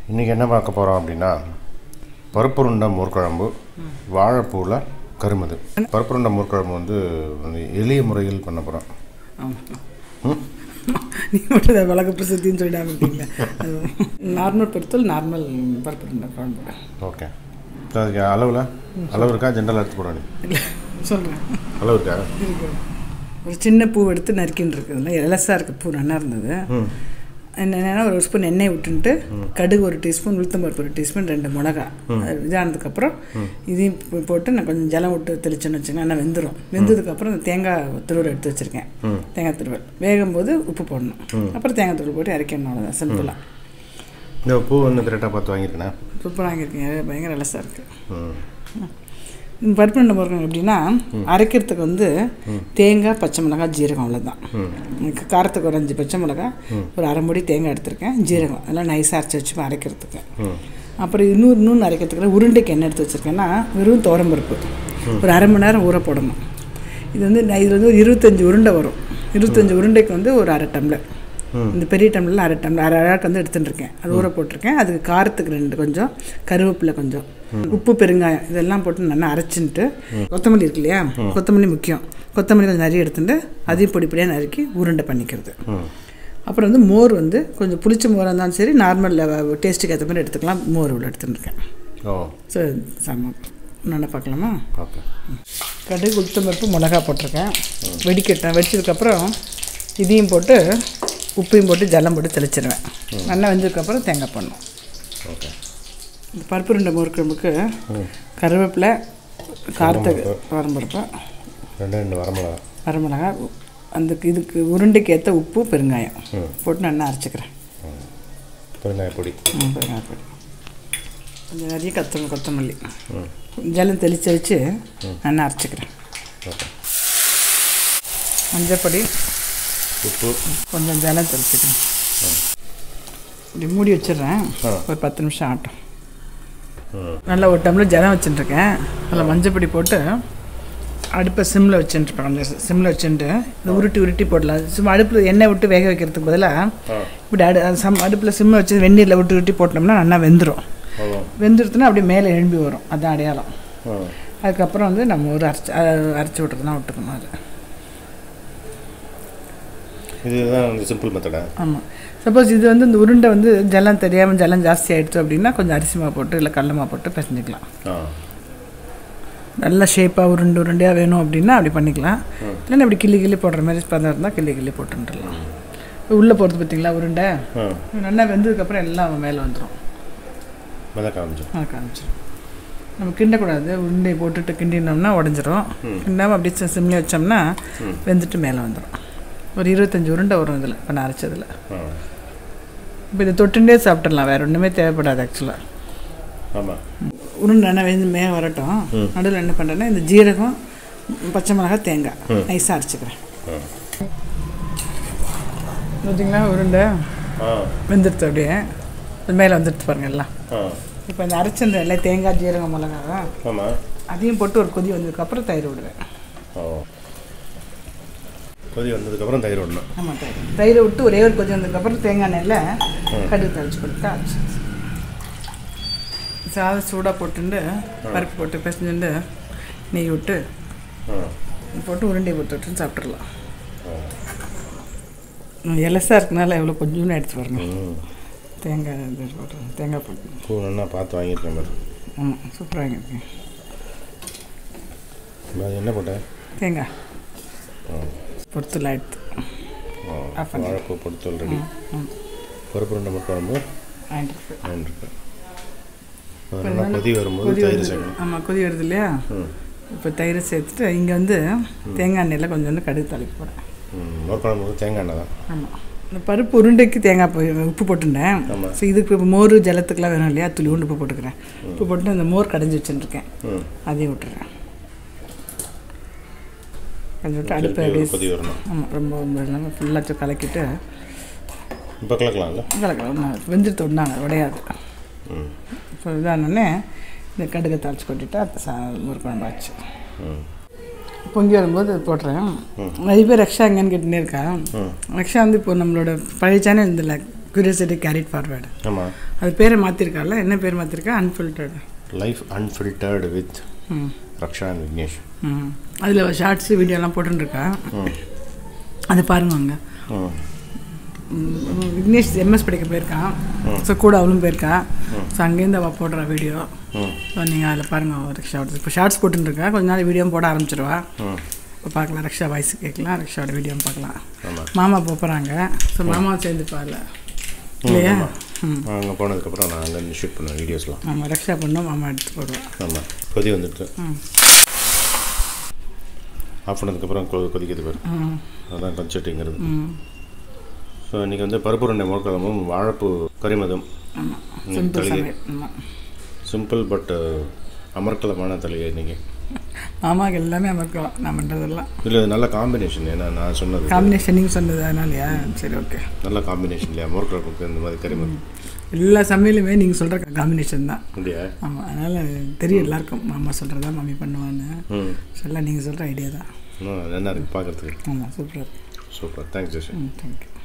இன்றைக்கி என்ன பார்க்க போகிறோம் அப்படின்னா பருப்புருண்டை மோர்க்குழம்பு வாழைப்பூவில் கருமது பருப்புருண்டை மோர்க்குழம்பு வந்து வந்து எளிய முறையில் பண்ண போகிறோம் ஆமாம் நீ மட்டும் அதை வழக்கு பிரசித்தின்னு சொல்லிடாம இருக்கீங்க நார்மல் பொறுத்தல் நார்மல் பருப்பு உருண்டை குழம்பு ஓகே இப்போ அதுக்கு அளவில் அளவு இருக்கா ஜென்ரல் எடுத்து போட இல்லை சொல்கிறேன் அளவு இருக்கா இருக்கு ஒரு சின்ன பூ எடுத்து நறுக்கின்னு இருக்குதுல்ல இலசாக இருக்குது பூ நல்லா இருந்தது ம் என்னென்னா ஒரு ஸ்பூன் எண்ணெய் விட்டுன்ட்டு கடுகு ஒரு டீஸ்பூன் உளுத்தம்பருப்பு ஒரு டீஸ்பூன் ரெண்டு மிளகா அது இதானதுக்கப்புறம் இதையும் போ- போட்டு நான் கொஞ்சம் ஜலம் விட்டு தெளிச்சேன்னு வச்சுக்கோங்க நல்லா வெந்துடும் வெந்ததுக்கப்புறம் இந்த தேங்காய் துருவல் எடுத்து வச்சுருக்கேன் ம். தேங்காய் துருவல் வேகும் போது உப்பு போடணும் அப்புறம் தேங்காய் துருவல் போட்டு இறக்கணும் அவ்வளோதான் சிம்பிளாக இந்த பூ வந்து கரெக்டாக பார்த்து வாங்கியிருக்கேன் சூப்பராக வாங்கியிருக்கீங்க பயங்கர இலசாக இருக்குது ம் இந்த பருப்பு உருண்டை முருகன் எப்படின்னா அரைக்கிறதுக்கு வந்து தேங்காய் பச்சை மிளகாய் ஜீரகம் அவ்வளோதான் ம் எனக்கு காரத்துக்கு ஒரு அஞ்சு பச்சை மிளகாய் ஒரு அரை மூடி தேங்காய் எடுத்திருக்கேன் ஜீரகம் எல்லாம் நைஸாக அரைச்சி வச்சு அரைக்கிறதுக்கு ம் அப்புறம் இன்னொரு இன்னொன்று அரைக்கிறதுக்கு உருண்டைக்கு என்ன எடுத்து வச்சுருக்கேன்னா வெறும் துவரம்பருப்பு ஒரு அரை மணி நேரம் ஊற போடணும் இது வந்து நான் இதில் வந்து ஒரு இருபத்தஞ்சி உருண்டை வரும் இருபத்தஞ்சி உருண்டைக்கு வந்து ஒரு அரை டம்ளர் இந்த பெரிய டம்ளரில் அரை டம்ளர் அரை அழகாக்கு வந்து எடுத்துட்டு இருக்கேன் அது ஊற போட்டிருக்கேன் அதுக்கு காரத்துக்கு ரெண்டு கொஞ்சம் கருவேப்பிலை கொஞ்சம் உப்பு பெருங்காயம் இதெல்லாம் போட்டு நல்லா அரைச்சின்ட்டு கொத்தமல்லி இருக்கு இல்லையா கொத்தமல்லி முக்கியம் கொத்தமல்லி கொஞ்சம் நிறைய எடுத்துட்டு அதையும் பொடி பொடியாக நறுக்கி உருண்டை பண்ணிக்கிறது ம் அப்புறம் வந்து மோர் வந்து கொஞ்சம் புளிச்ச மோராக இருந்தாலும் சரி நார்மல் டேஸ்ட்டுக்கு ஏற்ற மாதிரி எடுத்துக்கலாம் மோர் இவ்வளோ எடுத்துட்டுருக்கேன் ஓ ஸோ சாம நல்லா பார்க்கலாமா ஓகே கடுகு உளுத்தம் பருப்பு மிளகா போட்டிருக்கேன் வெடிக்கட்டேன் வெடிச்சதுக்கப்புறம் இதையும் போட்டு உப்பையும் போட்டு ஜலம் போட்டு தெளிச்சிடுவேன் நல்லா வெந்ததுக்கப்புறம் தேங்காய் பண்ணணும் ஓகே இந்த பருப்பு ரெண்டு மோர் குழம்புக்கு கருவேப்பிலை காரத்துக்கு வரம்பருப்பு ரெண்டு ரெண்டு வரமிளகா வரமிளகா அந்த இதுக்கு உருண்டைக்கு ஏற்ற உப்பு பெருங்காயம் ம். போட்டு நல்லா அரைச்சிக்கிறேன் பெருங்காய பொடி ம், பெருங்காய பொடி கொஞ்சம் நிறைய கொத்த கொத்தமல்லி ம் ஜலம் தெளித்து வச்சு நல்லா அரைச்சிக்கிறேன் ஓகே மஞ்சப்பொடி உப்பு கொஞ்சம் ஜலம் தெளிச்சுக்கிறேன் இப்படி மூடி வச்சிடுறேன் ஆ. ஒரு பத்து நிமிஷம் ஆட்டும் ம் நல்லா ஒரு டம்ளர் ஜலம் வச்சுட்டுருக்கேன் அதில் மஞ்சப்பொடி போட்டு அடுப்பை சிம்மில் வச்சுட்டுருப்பேன் கொஞ்சம் சிம்மில் வச்சுட்டு இந்த உருட்டி உருட்டி போடலாம் சும்மா அடுப்பில் எண்ணெய் விட்டு வேக வைக்கிறதுக்கு பதிலாக ஆ இப்படி அடு அது சம் அடுப்பில் சிம்மில் வச்சு வெந்நீரில் விட்டு உருட்டி போட்டோம்னா நல்லா வெந்துடும் ஓ வெந்துடுத்துனா அப்படியே மேலே எழும்பி வரும் அதுதான் அடையாளம் ஆ அதுக்கப்புறம் வந்து நம்ம ஒரு அரைச்சி அஹ் அரைச்சி விட்றதுனா விட்டுக்கணும் அது இதுதான் வந்து சிம்பிள் மெத்தடா ஆமாம் சப்போஸ் இது வந்து இந்த உருண்டை வந்து ஜலம் தெரியாமல் ஜலம் ஜாஸ்தி ஆயிடுச்சு அப்படின்னா கொஞ்சம் அரிசி மாவு போட்டு இல்லை கடல மாவு போட்டு பிசைஞ்சிக்கலாம் ஆ நல்ல ஷேப்பாக உருண்டை உருண்டையாக வேணும் அப்படின்னா அப்படி பண்ணிக்கலாம் இல்லைன்னா இப்படி கிள்ளி கிள்ளி போடுற மாதிரி பதம் இருந்தால் கிள்ளி கிள்ளி போட்டுன்றலாம் உள்ளே போகிறது பார்த்தீங்களா உருண்டை ஆ இது நல்லா வெந்ததுக்கப்புறம் எல்லாம் மேலே வந்துடும் மெத காமிச்சு அதை காமிச்சிடும் நம்ம கிண்டக்கூடாது உருண்டையை போட்டுட்டு கிண்டினோம்னா உடஞ்சிரும் கிண்டாமல் அப்படியே சிம்லேயே வச்சோம்னா வெந்துட்டு மேலே வந்துடும் ஒரு இருபத்தஞ்சி உருண்டை வரும் இதில் இப்போ நான் அரைச்சதில் ஆ இப்போ இதை தொட்டுண்டே சாப்பிட்றலாம் வேறு ஒன்றுமே தேவைப்படாது ஆக்சுவலாக ஆமாம் உருண்டை நல்லா வெந்து மேலே வரட்டும் நடுவில் என்ன பண்ணுறேன்னா இந்த ஜீரகம் பச்சை மிளகாய் தேங்காய் நைஸாக அரைச்சிக்கிறேன் ஆ பார்த்தீங்களா உருண்டை ஆ வெந்துடுத்து அப்படியே அது மேலே வந்துடுத்து பாருங்க எல்லாம் ஆ இப்போ இந்த அரைச்சிருந்த எல்லாம் தேங்காய் ஜீரகம் மிளகாய் ஆமாம் அதையும் போட்டு ஒரு கொதி வந்ததுக்கப்புறம் தயிர் விடுவேன் ஓ கொதி வந்ததுக்கப்புறம் தயிர் விடணும் ஆமாம் தயிர் தயிரை விட்டு ஒரே ஒரு கொதி வந்ததுக்கப்புறம் தேங்காய் எண்ணெயில் கடுகு தழிச்சு கொடுத்தா ஆச்சு சாதம் சூடாக போட்டுண்டு பருப்பு போட்டு பிசைஞ்சுண்டு நெய் விட்டு ஆ போட்டு உருண்டை போட்டு விட்டு சாப்பிட்றலாம் ஆ எலசாக இருக்கனால எவ்வளோ கொஞ்சோன்னு எடுத்து பாருங்க ம் தேங்காய் இது போட்டு தேங்காய் போட்டு பூ நல்லா பார்த்து வாங்கியிருக்கேன் பாரு ஆமாம் சூப்பராக வாங்கியிருக்கேன் அது என்ன போட்டேன் தேங்காய் ஆ பொறுத்துல எடுத்து ஆ ஆஃப் பண்ணு. வாழைப்பூ பொடுத்தல் ரெடி ம் பருப்பு ரெண்டு மட்டும் குழம்பு வாங்கிட்டு வாங்கிட்டுருக்கேன் அது நல்லா கொதி வரும்போது கொதி தயிர் வருது சேர்க்கணும் ஆமாம் கொதி வருது இல்லையா ம் இப்போ தயிரை சேர்த்துட்டு இங்கே வந்து தேங்காய் எண்ணெயில் கொஞ்சோண்டு கடுகு தாளிக்க போகிறேன் ம் மோர் குழம்பு வந்து தேங்காய் எண்ணெய் தான் ஆமாம் இந்த பருப்பு உருண்டைக்கு தேங்காய் போய் உப்பு போட்டுட்டேன் ஆமாம். ஸோ இதுக்கு இப்போ மோர் ஜலத்துக்குலாம் வேணும் இல்லையா துளி உண்டு உப்பு போட்டுக்கிறேன் உப்பு போட்டு அந்த மோர் கடைஞ்சி வச்சுட்டுருக்கேன் ம் அதையும் விட்டுறேன் கொஞ்சம் விட்டு அடுப்பு திருப்பி ஒரு அப்படியே கொதி வரணும் ஆமாம் ரொம்ப ரொம்ப இல்லாமல் ஃபுல்லாக கலக்கிட்டு இப்போ கலக்கலாம்ல கலக்கலாம் ஒன்றாங்க வெந்துட்டு ஒன்றாங்க உடையாது ம் இப்போ இதானே இந்த கடுகை தாளிச்சு கொட்டிட்டு அது சா ஒரு குழம்பாச்சு ம் பொங்கி வரும்போது அது போடுறேன் நிறைய பேர் ரக்ஷா எங்கன்னு கேட்டுனே இருக்கா ம் ரக்ஷா வந்து இப்போ நம்மளோட பழைய சேனல் இதில் கியூரியாசிட்டி கேரிட் ஃபார்வேர்டு ஆமாம் அது பேரை மாற்றிருக்கால என்ன பேர் மாற்றிருக்கா அன்ஃபில்டர்டு லைஃப் அன்ஃபில்டர்டு வித் ம் ரக்ஷா அண்ட் விக்னேஷ் ம் அதில் ஷார்ட்ஸு வீடியோலாம் போட்டுருக்கா ம் அதை பாருங்க அங்கே ம் ம், விக்னேஷ் எம்எஸ் படிக்க போயிருக்கான் ஸோ கூட அவளும் போயிருக்கா ஸோ அங்கேருந்து அவள் போடுறா வீடியோ ம் ஸோ நீங்கள் அதில் பாருங்கள் ஒரு ஷார்ட்ஸ் இப்போ ஷார்ட்ஸ் போட்டுருக்கா கொஞ்ச நாள் வீடியோ போட ஆரம்பிச்சிருவா ம் இப்போ பார்க்கலாம் ரக்ஷா வாய்ஸ் கேட்கலாம் ரக்ஷாவோட வீடியோ பார்க்கலாம் ஆமாம் மாமா போகிறாங்க ஸோ மாமா சேர்ந்து பாருல இல்லையா ம் அங்கே போனதுக்கப்புறம் நான் அங்கே ஷூட் பண்ணுவேன் வீடியோஸ்லாம் ஆமாம் ரக்ஷா பண்ணோம் மாமா எடுத்து போடுவா ஆமாம் கொதி வந்துட்டு ம் ஆஃப் பண்ணதுக்கப்புறம் கொ கொதிக்கிறது பாரு ம் அதுதான் கன்சர்ட்டிங்கிறது ம் ஸோ இன்றைக்கி வந்து பருப்புருண்டை முழக்கிழமும் வாழைப்பூ கரிமதும் ஆமாம் ம், சிம்பிள் தலைகை. சமையல் ஆமாம் சிம்பிள் பட் அமர்க்கலமான தலையை இன்றைக்கி மாமாவுக்கு எல்லாமே அமைக்கலாம் நான் பண்ணுறதெல்லாம் இல்லை இது நல்ல காம்பினேஷன் ஏன்னா நான் சொன்னது காம்பினேஷன் நீங்கள் சொன்னது அதனாலயா சரி ஓகே நல்ல காம்பினேஷன் இல்லையா முறுக்கிழப்புக்கு இந்த மாதிரி கரிமது எல்லா சமையலுமே நீங்கள் சொல்கிற காம்பினேஷன் தான் இல்லையா ஆமாம் அதனால் தெரியும் எல்லாருக்கும் மாமா சொல்கிறதா மம்மி பண்ணுவான்னு ம் ஸோ எல்லாம் நீங்கள் சொல்கிற ஐடியா தான் இன்னும் நல்லா இருக்குது பார்க்குறதுக்கு ஆமாம் சூப்பராக சூப்பர் தேங்க்ஸ் ஜெஷன் ம் தேங்க்யூ